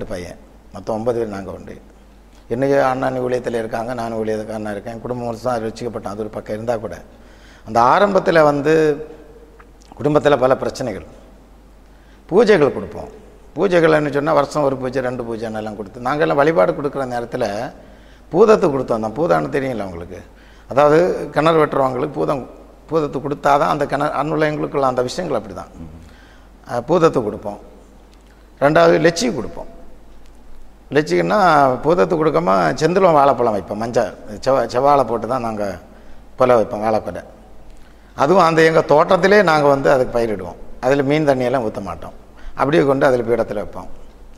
பையன் மொத்தம் ஒன்பது பேர் நாங்கள் உண்டு இன்றைக்கி அண்ணன் ஊழியத்தில் இருக்காங்க நான் ஊழியக்காரனாக இருக்கேன் குடும்பம் முழுசாக ரசிக்கப்பட்டோம் அது ஒரு பக்கம் இருந்தால் கூட அந்த ஆரம்பத்தில் வந்து குடும்பத்தில் பல பிரச்சனைகள் பூஜைகள் கொடுப்போம் பூஜைகள்னு சொன்னால் வருஷம் ஒரு பூஜை ரெண்டு பூஜைன்னு எல்லாம் கொடுத்து நாங்கள்லாம் வழிபாடு கொடுக்குற நேரத்தில் பூதத்தை கொடுத்தோம் தான் பூதான்னு தெரியல உங்களுக்கு அதாவது கிணறு வெட்டுறவங்களுக்கு பூதம் பூதத்தை கொடுத்தா தான் அந்த கிணறு அன்னுள்ளவங்களுக்குள்ள அந்த விஷயங்கள் அப்படி தான் பூதத்தை கொடுப்போம் ரெண்டாவது லெச்சி கொடுப்போம் லெச்சிக்குன்னா பூதத்தை கொடுக்காம செந்திலம் வாழைப்பழம் வைப்போம் மஞ்சள் செவ செவ்வாழை போட்டு தான் நாங்கள் கொலை வைப்போம் வாழைக்கொலை அதுவும் அந்த எங்கள் தோட்டத்திலே நாங்கள் வந்து அதுக்கு பயிரிடுவோம் அதில் மீன் தண்ணியெல்லாம் ஊற்ற மாட்டோம் அப்படியே கொண்டு அதில் பீடத்தில் வைப்போம்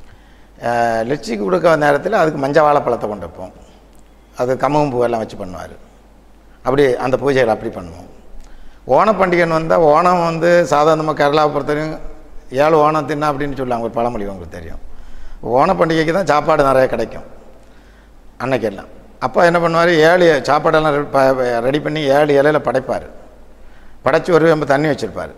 அஹ் லெச்சிக்கு கொடுக்க நேரத்தில் அதுக்கு மஞ்சள் வாழைப்பழத்தை கொண்டு வைப்போம் அது கம்மவும் பூவெல்லாம் வச்சு பண்ணுவார் அப்படி அந்த பூஜைகள் அப்படி பண்ணுவோம் ஓணம் பண்டிகைன்னு வந்தால் ஓணம் வந்து சாதாரணமாக கேரளாவை பொறுத்தவரையும் ஏழு ஓணம் தின்னா அப்படின்னு சொல்லுவாங்க ஒரு பழமொழி உங்களுக்கு தெரியும் ஓண பண்டிகைக்கு தான் சாப்பாடு நிறைய கிடைக்கும் அன்னைக்கெல்லாம் அப்போ என்ன பண்ணுவார் ஏழு சாப்பாடெல்லாம் ரெ- ப- ரெடி பண்ணி ஏழு இலையில படைப்பார் படைச்சி ஒரு வெம்பு தண்ணி வச்சுருப்பார்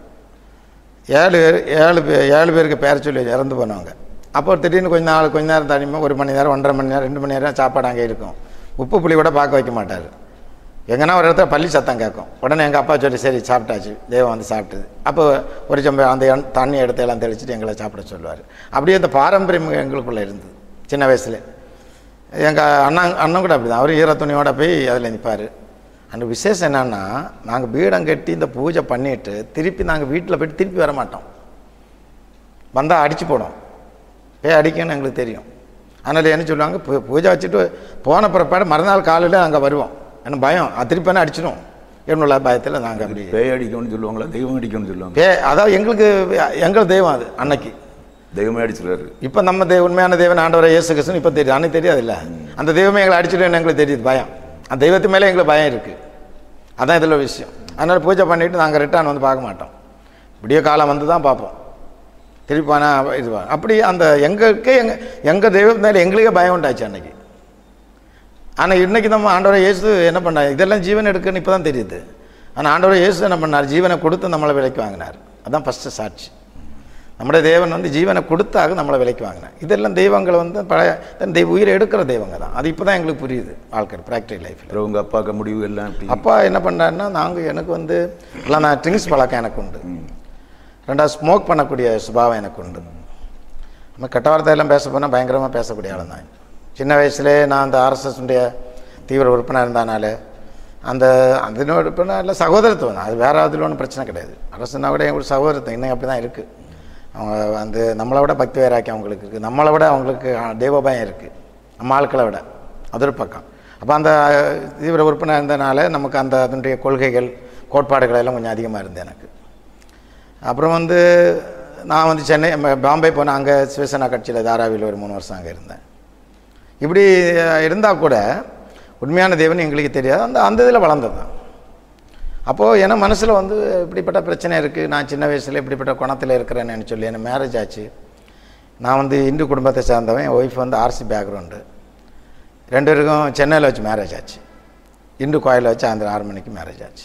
ஏழு பேர் ஏழு பேர் ஏழு பேருக்கு பேர் சொல்லி இறந்து போனவங்க அப்போ திடீர்னு கொஞ்ச நாள் கொஞ்ச நேரம் தனியுமா ஒரு மணி நேரம் ஒன்றரை மணி நேரம் ரெண்டு மணி நேரம் சாப்பாடு அங்கே இருக்கும் உப்பு புளி கூட பார்க்க வைக்க மாட்டார் எங்கன்னா ஒரு இடத்துல பள்ளி சத்தம் கேட்கும் உடனே எங்கள் அப்பா சொல்லி சரி சாப்பிட்டாச்சு தெய்வம் வந்து சாப்பிட்டது அப்போ ஒரு சம்ப அந்த எண்- தண்ணி எடுத்து எல்லாம் தெளிச்சிட்டு எங்களை சாப்பிட சொல்லுவார் அப்படியே இந்த பாரம்பரியம் எங்களுக்குள்ளே இருந்தது சின்ன வயசுல எங்கள் அண்ணன் அண்ணன் கூட அப்படி தான் அவர் ஈர துணியோட போய் அதில் நிற்பார் அந்த விசேஷம் என்னன்னா நாங்கள் பீடம் கட்டி இந்த பூஜை பண்ணிட்டு திருப்பி நாங்கள் வீட்டில் போயிட்டு திருப்பி வர மாட்டோம் வந்தால் அடிச்சு போடும் பேய் அடிக்கும்னு எங்களுக்கு தெரியும் அதனால் என்ன சொல்லுவாங்க பூ- பூஜை வச்சுட்டு போன பிறப்பாடு மறுநாள் காலையில் அங்கே வருவோம் என்ன பயம் அது திருப்பி என்ன அடிச்சிடும் என்னுள்ள பயத்தில் நாங்கள் அப்படி பேய் அடிக்கும்னு சொல்லுவாங்களா தெய்வம் அடிக்கும்னு சொல்லுவாங்க பே அதாவது எங்களுக்கு எங்கள் தெய்வம் அது அன்னைக்கு தெய்வமே அடிச்சிருக்காரு இப்போ நம்ம தெய்வம் உண்மையான தெய்வம் ஆண்டவரை இயேசு கிறிஸ்துன்னு இப்போ தெரியும் அன்னைக்கு தெரியாதுல்ல அந்த தெய்வமே எங்களை அடிச்சிடுன்னு எங்களுக்கு தெரியுது பயம் அந்த தெய்வத்து மேலே எங்களுக்கு பயம் இருக்குது அதான் இதில் விஷயம் அதனால் பூஜை பண்ணிவிட்டு நாங்கள் ரிட்டர்ன் வந்து பார்க்க மாட்டோம் விடிய காலம் வந்து தான் பார்ப்போம் திருப்பானா இது வா- அப்படி அந்த எங்களுக்கே எங்கள் எங்கள் தெய்வம் மேலே எங்களுக்கே பயம் உண்டாச்சு அன்னைக்கு ஆனால் இன்னைக்கு நம்ம ஆண்டவரை இயேசு என்ன பண்ணார் இதெல்லாம் ஜீவன் எடுக்குன்னு இப்போ தான் தெரியுது ஆனால் ஆண்டவரை இயேசு என்ன பண்ணார் ஜீவனை கொடுத்து நம்மளை விலைக்கு வாங்கினார் அதான் ஃபஸ்ட்டு சாட்சி நம்முடைய தேவன் வந்து ஜீவனை கொடுத்தாக நம்மளை விலைக்கு வாங்கினார் இதெல்லாம் தெய்வங்கள் வந்து பழைய தன் தெய்வ உயிரை எடுக்கிற தெய்வங்க தான் அது இப்போ தான் எங்களுக்கு புரியுது வாழ்க்கை ப்ராக்டிகல் லைஃப்பில் அப்புறம் உங்க அப்பாக்க முடிவு எல்லாம் எப்படி அப்பா என்ன பண்ணாருன்னா நாங்கள் எனக்கு வந்து எல்லாம் நான் ட்ரிங்க்ஸ் பழக்கம் எனக்கு உண்டு ரெண்டாவது ஸ்மோக் பண்ணக்கூடிய சுபாவம் எனக்கு உண்டு நம்ம கெட்ட வார்த்தையெல்லாம் பேச போனால் பயங்கரமாக பேசக்கூடிய ஆள் தான் சின்ன வயசுலே நான் அந்த ஆர்எஸ்எஸ்னுடைய தீவிர உறுப்பினர் இருந்தனால அந்த அதனோட உறுப்பினர் இல்லை சகோதரத்துவம் தான் அது வேற அதில் ஒன்றும் பிரச்சனை கிடையாது அரசுனா கூட எங்களுக்கு சகோதரத்துவம் இன்னும் அப்படி தான் இருக்குது அவங்க வந்து நம்மளை விட பக்தி வேறாக்கி அவங்களுக்கு இருக்குது நம்மளை விட அவங்களுக்கு தேவபயம் இருக்குது நம்ம ஆட்களை விட அது ஒரு பக்கம் அப்போ அந்த தீவிர உறுப்பினர் இருந்தனால நமக்கு அந்த அதனுடைய கொள்கைகள் கோட்பாடுகள் எல்லாம் கொஞ்சம் அதிகமாக இருந்தது எனக்கு அப்புறம் வந்து நான் வந்து சென்னை ம- பாம்பே போனேன் அங்கே சிவசேனா கட்சியில் தாராவியில் ஒரு மூணு வருஷம் அங்கே இருந்தேன் இப்படி இருந்தால் கூட உண்மையான தேவன் எங்களுக்கு தெரியாது அந்த அந்த இதில் வளர்ந்தது தான் அப்போது ஏன்னா மனசில் வந்து இப்படிப்பட்ட பிரச்சனை இருக்குது நான் சின்ன வயசில் இப்படிப்பட்ட குணத்தில் இருக்கிறேன்னு சொல்லி எனக்கு மேரேஜ் ஆச்சு நான் வந்து இந்து குடும்பத்தை சேர்ந்தவன் என் ஒய்ஃப் வந்து ஆர்சி பேக்ரவுண்டு ரெண்டு பேருக்கும் சென்னையில் வச்சு மேரேஜ் ஆச்சு இந்து கோயிலில் வச்சு சாயந்தரம் ஆறு மணிக்கு மேரேஜ் ஆச்சு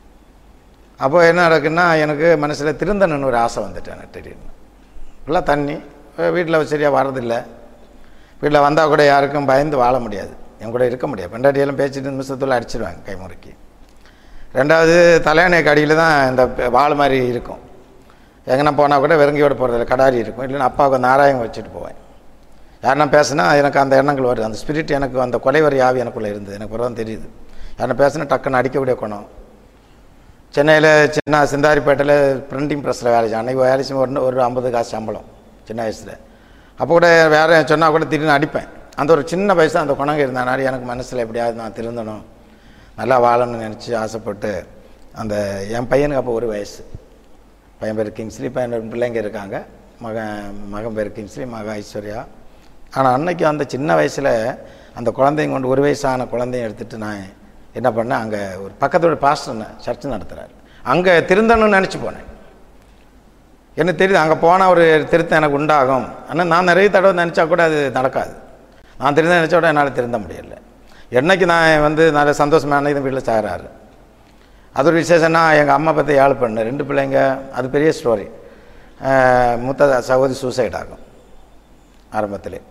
அப்போ என்ன நடக்குன்னா எனக்கு மனசில் திருந்தணுன்னு ஒரு ஆசை வந்துட்டு எனக்கு திடீர்னு ஃபுல்லாக தண்ணி வீட்டில் சரியாக வர்றதில்லை வீட்டில் வந்தால் கூட யாருக்கும் பயந்து வாழ முடியாது என் கூட இருக்க முடியாது பெண்டாட்டியெல்லாம் பேசிட்டு நிமிஷத்தில் அடிச்சிடுவாங்க கைமுறைக்கு ரெண்டாவது தலையணைக்கு அடியில் தான் இந்த பெ- வாள் மாதிரி இருக்கும் எங்கன்னா போனால் கூட வெறுங்கையோட போகிறதில்ல கடாரி இருக்கும் இல்லைன்னா அப்பாவுக்கு நாராயம் வச்சுட்டு போவேன் யாருன்னா பேசுனா எனக்கு அந்த எண்ணங்கள் வருது அந்த ஸ்பிரிட் எனக்கு அந்த கொலைவரி ஆவி எனக்குள்ளே இருந்தது எனக்கு பிறகு தான் தெரியுது யாருன்னா பேசுனா டக்குன்னு அடிக்கக்கூடிய குணம் சென்னையில் சின்ன சிந்தாரிப்பேட்டையில் பிரிண்டிங் ப்ரெஸ்ஸில் வேலை செய்யும் அன்றைக்கி வேலை செய்யும் ஒரு ஒரு ஐம்பது காசு சம்பளம் சின்ன வயசில் அப்போ கூட வேறு சொன்னால் கூட திடீர்னு அடிப்பேன் அந்த ஒரு சின்ன வயசு அந்த குணங்க இருந்தனால எனக்கு மனசில் எப்படியாவது நான் திருந்தணும் நல்லா வாழணும்னு நினச்சி ஆசைப்பட்டு அந்த என் பையனுக்கு அப்போ ஒரு வயசு பையன் பேர் கிங்ஸ்லி பையன் ரெண்டு பிள்ளைங்க இருக்காங்க மகன் மகன் பேர் கிங்ஸ்லி மகன் ஐஸ்வர்யா ஆனால் அன்னைக்கு அந்த சின்ன வயசில் அந்த குழந்தைங்க கொண்டு ஒரு வயசான குழந்தைய எடுத்துகிட்டு நான் என்ன பண்ணேன் அங்கே ஒரு பக்கத்தோட பாஸ்டர் சர்ச் நடத்துகிறார் அங்கே திருந்தணும்னு நினச்சி போனேன் எனக்கு தெரியுது அங்கே போனால் ஒரு திருத்தம் எனக்கு உண்டாகும் ஆனால் நான் நிறைய தடவை நினச்சா கூட அது நடக்காது நான் திருந்த நினச்சா கூட என்னால் திருந்த முடியல என்னைக்கு நான் வந்து நல்ல சந்தோஷமான இது வீட்டில் சாகிறாரு அது ஒரு விசேஷம்னா எங்கள் அம்மா பற்றி ஏழு பண்ணு ரெண்டு பிள்ளைங்க அது பெரிய ஸ்டோரி மூத்த சகோதரி சூசைட் ஆகும் ஆரம்பத்திலே